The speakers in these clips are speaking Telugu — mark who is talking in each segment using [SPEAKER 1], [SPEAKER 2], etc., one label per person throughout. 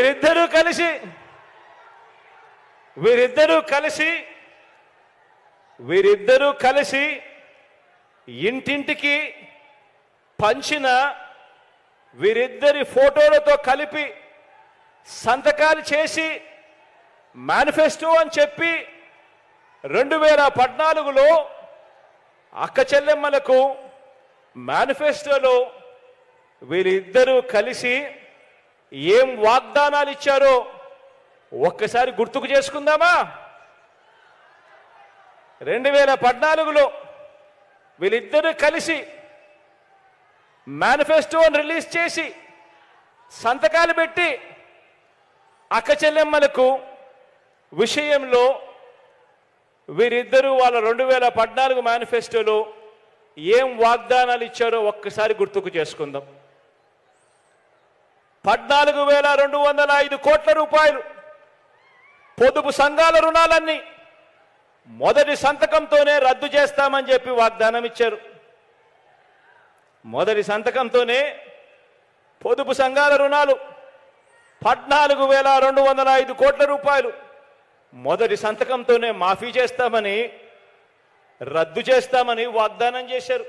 [SPEAKER 1] వీరిద్దరూ కలిసి వీరిద్దరూ కలిసి వీరిద్దరూ కలిసి ఇంటింటికి పంచిన వీరిద్దరి ఫోటోలతో కలిపి సంతకాలు చేసి మేనిఫెస్టో అని చెప్పి రెండు వేల పద్నాలుగులో అక్క చెల్లెమ్మలకు మేనిఫెస్టోలో వీరిద్దరూ కలిసి ఏం వాగ్దానాలు ఇచ్చారో ఒక్కసారి గుర్తుకు చేసుకుందామా రెండు వేల పద్నాలుగులో వీళ్ళిద్దరూ కలిసి మేనిఫెస్టోని రిలీజ్ చేసి సంతకాలు పెట్టి అక్క చెల్లెమ్మలకు విషయంలో వీరిద్దరూ వాళ్ళ రెండు వేల పద్నాలుగు మేనిఫెస్టోలో ఏం వాగ్దానాలు ఇచ్చారో ఒక్కసారి గుర్తుకు చేసుకుందాం పద్నాలుగు వేల రెండు వందల ఐదు కోట్ల రూపాయలు పొదుపు సంఘాల రుణాలన్నీ మొదటి సంతకంతోనే రద్దు చేస్తామని చెప్పి వాగ్దానం ఇచ్చారు మొదటి సంతకంతోనే పొదుపు సంఘాల రుణాలు పద్నాలుగు వేల రెండు వందల ఐదు కోట్ల రూపాయలు మొదటి సంతకంతోనే మాఫీ చేస్తామని రద్దు చేస్తామని వాగ్దానం చేశారు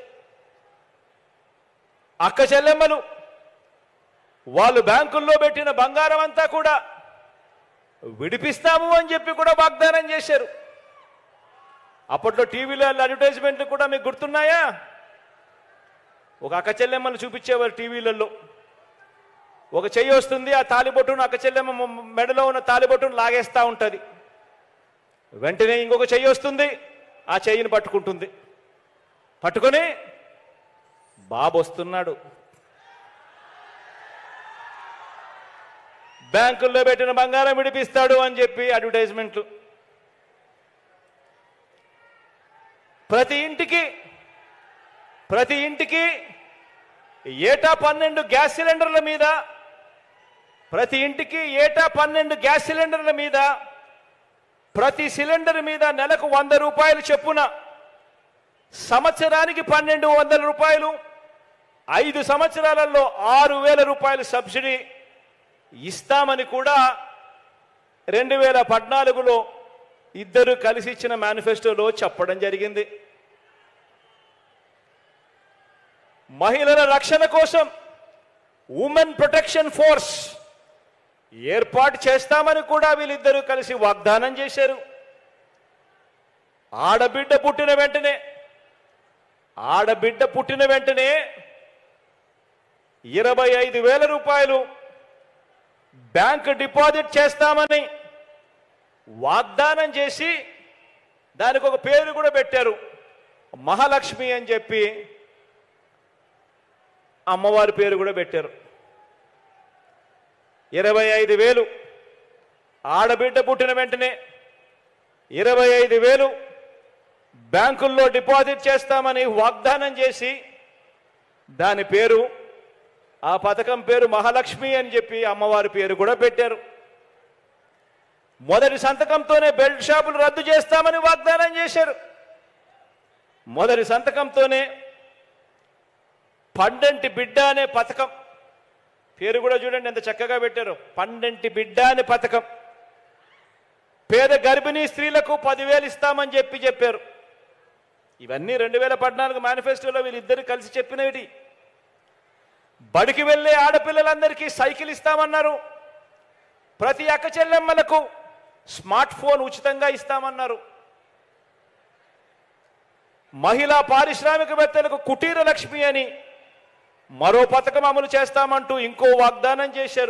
[SPEAKER 1] అక్క చెల్లెమ్మలు వాళ్ళు బ్యాంకుల్లో పెట్టిన బంగారం అంతా కూడా విడిపిస్తాము అని చెప్పి కూడా వాగ్దానం చేశారు అప్పట్లో టీవీలో అడ్వర్టైజ్మెంట్లు కూడా మీకు గుర్తున్నాయా ఒక అక్క చెల్లెమ్మను చూపించేవారు టీవీలలో ఒక చెయ్యి వస్తుంది ఆ తాలిబొట్టును అక్క చెల్లెమ్మ మ- మెడలో ఉన్న తాలిబొట్టును లాగేస్తూ ఉంటుంది వెంటనే ఇంకొక చెయ్యి వస్తుంది ఆ చెయ్యిని పట్టుకుంటుంది పట్టుకొని బాబు వస్తున్నాడు బ్యాంకుల్లో పెట్టిన బంగారం విడిపిస్తాడు అని చెప్పి అడ్వర్టైజ్మెంట్లు ప్రతి ఇంటికి ప్రతి ఇంటికి ఏటా పన్నెండు గ్యాస్ సిలిండర్ల మీద ప్రతి ఇంటికి ఏటా పన్నెండు గ్యాస్ సిలిండర్ల మీద ప్రతి సిలిండర్ మీద నెలకు వంద రూపాయలు చొప్పున సంవత్సరానికి పన్నెండు వందల రూపాయలు ఐదు సంవత్సరాలలో ఆరు వేల రూపాయలు సబ్సిడీ ఇస్తామని కూడా రెండు వేల పద్నాలుగులో ఇద్దరు కలిసి ఇచ్చిన మేనిఫెస్టోలో చెప్పడం జరిగింది మహిళల రక్షణ కోసం ఉమెన్ ప్రొటెక్షన్ ఫోర్స్ ఏర్పాటు చేస్తామని కూడా వీళ్ళిద్దరూ కలిసి వాగ్దానం చేశారు ఆడబిడ్డ పుట్టిన వెంటనే ఆడబిడ్డ పుట్టిన వెంటనే ఇరవై ఐదు వేల రూపాయలు బ్యాంక్ డిపాజిట్ చేస్తామని వాగ్దానం చేసి దానికి ఒక పేరు కూడా పెట్టారు మహాలక్ష్మి అని చెప్పి అమ్మవారి పేరు కూడా పెట్టారు ఇరవై ఐదు వేలు ఆడబిడ్డ పుట్టిన వెంటనే ఇరవై ఐదు వేలు బ్యాంకుల్లో డిపాజిట్ చేస్తామని వాగ్దానం చేసి దాని పేరు ఆ పథకం పేరు మహాలక్ష్మి అని చెప్పి అమ్మవారి పేరు కూడా పెట్టారు మొదటి సంతకంతోనే బెల్ట్ షాపులు రద్దు చేస్తామని వాగ్దానం చేశారు మొదటి సంతకంతోనే పండంటి బిడ్డ అనే పథకం పేరు కూడా చూడండి ఎంత చక్కగా పెట్టారు పండంటి బిడ్డ అనే పథకం పేద గర్భిణీ స్త్రీలకు పదివేలు ఇస్తామని చెప్పి చెప్పారు ఇవన్నీ రెండు వేల పద్నాలుగు మేనిఫెస్టోలో వీళ్ళిద్దరు కలిసి చెప్పినవి బడికి వెళ్ళే ఆడపిల్లలందరికీ సైకిల్ ఇస్తామన్నారు ప్రతి అక్క చెల్లెమ్మలకు స్మార్ట్ ఫోన్ ఉచితంగా ఇస్తామన్నారు మహిళా పారిశ్రామికవేత్తలకు కుటీర లక్ష్మి అని మరో పథకం అమలు చేస్తామంటూ ఇంకో వాగ్దానం చేశారు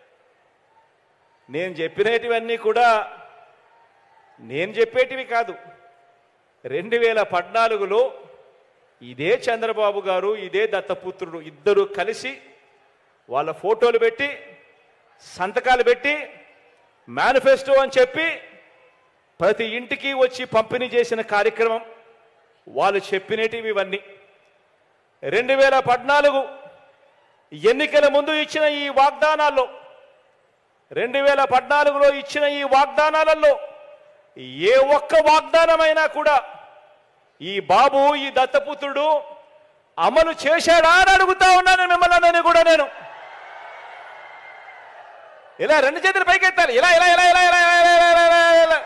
[SPEAKER 1] నేను చెప్పినటివన్నీ కూడా నేను చెప్పేటివి కాదు రెండు వేల పద్నాలుగులో ఇదే చంద్రబాబు గారు ఇదే దత్తపుత్రుడు ఇద్దరు కలిసి వాళ్ళ ఫోటోలు పెట్టి సంతకాలు పెట్టి మేనిఫెస్టో అని చెప్పి ప్రతి ఇంటికి వచ్చి పంపిణీ చేసిన కార్యక్రమం వాళ్ళు చెప్పినటివి ఇవన్నీ రెండు వేల పద్నాలుగు ఎన్నికల ముందు ఇచ్చిన ఈ వాగ్దానాల్లో రెండు వేల పద్నాలుగులో ఇచ్చిన ఈ వాగ్దానాలలో ఏ ఒక్క వాగ్దానమైనా కూడా ఈ బాబు ఈ దత్తపుత్రుడు అమలు చేశాడా అని అడుగుతా ఉన్నాను మిమ్మల్ని అందరినీ కూడా నేను ఇలా రెండు చేతులు పైకెత్తాలి ఇలా ఇలా ఇలా ఇలా ఇలా ఇలా ఇలా ఇలా ఇలా ఇలా ఇలా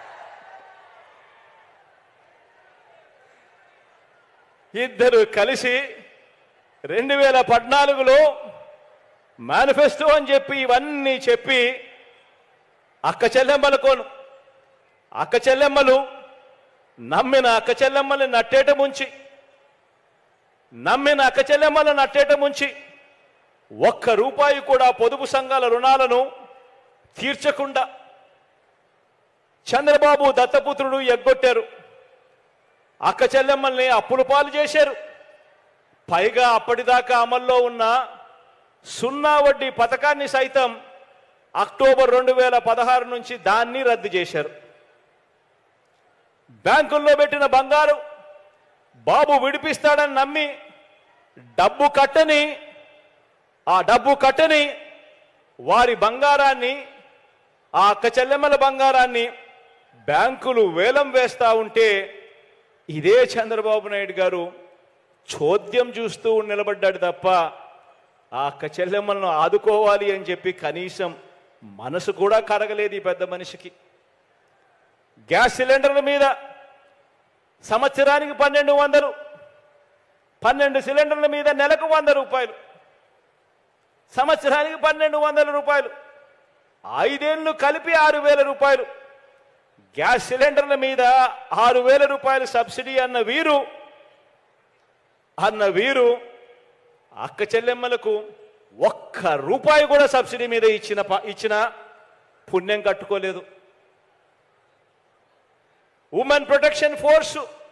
[SPEAKER 1] ఇద్దరు కలిసి రెండు వేల పద్నాలుగులో మేనిఫెస్టో అని చెప్పి ఇవన్నీ చెప్పి అక్క చెల్లెమ్మలకోను అక్క చెల్లెమ్మలు నమ్మిన అక్క చెల్లెమ్మల్ని నట్టేట ముంచి నమ్మిన అక్క చెల్లెమ్మలను నట్టేట ముంచి ఒక్క రూపాయి కూడా పొదుపు సంఘాల రుణాలను తీర్చకుండా చంద్రబాబు దత్తపుత్రుడు ఎగ్గొట్టారు అక్క చెల్లెమ్మల్ని అప్పుల పాలు చేశారు పైగా అప్పటిదాకా అమల్లో ఉన్న సున్నా వడ్డీ పథకాన్ని సైతం అక్టోబర్ రెండు వేల పదహారు నుంచి దాన్ని రద్దు చేశారు బ్యాంకుల్లో పెట్టిన బంగారు బాబు విడిపిస్తాడని నమ్మి డబ్బు కట్టని ఆ డబ్బు కట్టని వారి బంగారాన్ని ఆ అక్క చెల్లెమ్మల బంగారాన్ని బ్యాంకులు వేలం వేస్తా ఉంటే ఇదే చంద్రబాబు నాయుడు గారు చోద్యం చూస్తూ నిలబడ్డాడు తప్ప ఆ అక్క చెల్లెమ్మలను ఆదుకోవాలి అని చెప్పి కనీసం మనసు కూడా కరగలేదు ఈ పెద్ద మనిషికి గ్యాస్ సిలిండర్ల మీద సంవత్సరానికి పన్నెండు వందలు పన్నెండు సిలిండర్ల మీద నెలకు వంద రూపాయలు సంవత్సరానికి పన్నెండు వందల రూపాయలు ఐదేళ్లు కలిపి ఆరు వేల రూపాయలు గ్యాస్ సిలిండర్ల మీద ఆరు వేల రూపాయలు సబ్సిడీ అన్న వీరు అన్న వీరు అక్క చెల్లెమ్మలకు ఒక్క రూపాయి కూడా సబ్సిడీ మీద ఇచ్చిన ప- ఇచ్చిన పుణ్యం కట్టుకోలేదు ఉమెన్ ప్రొటెక్షన్ ఫోర్సు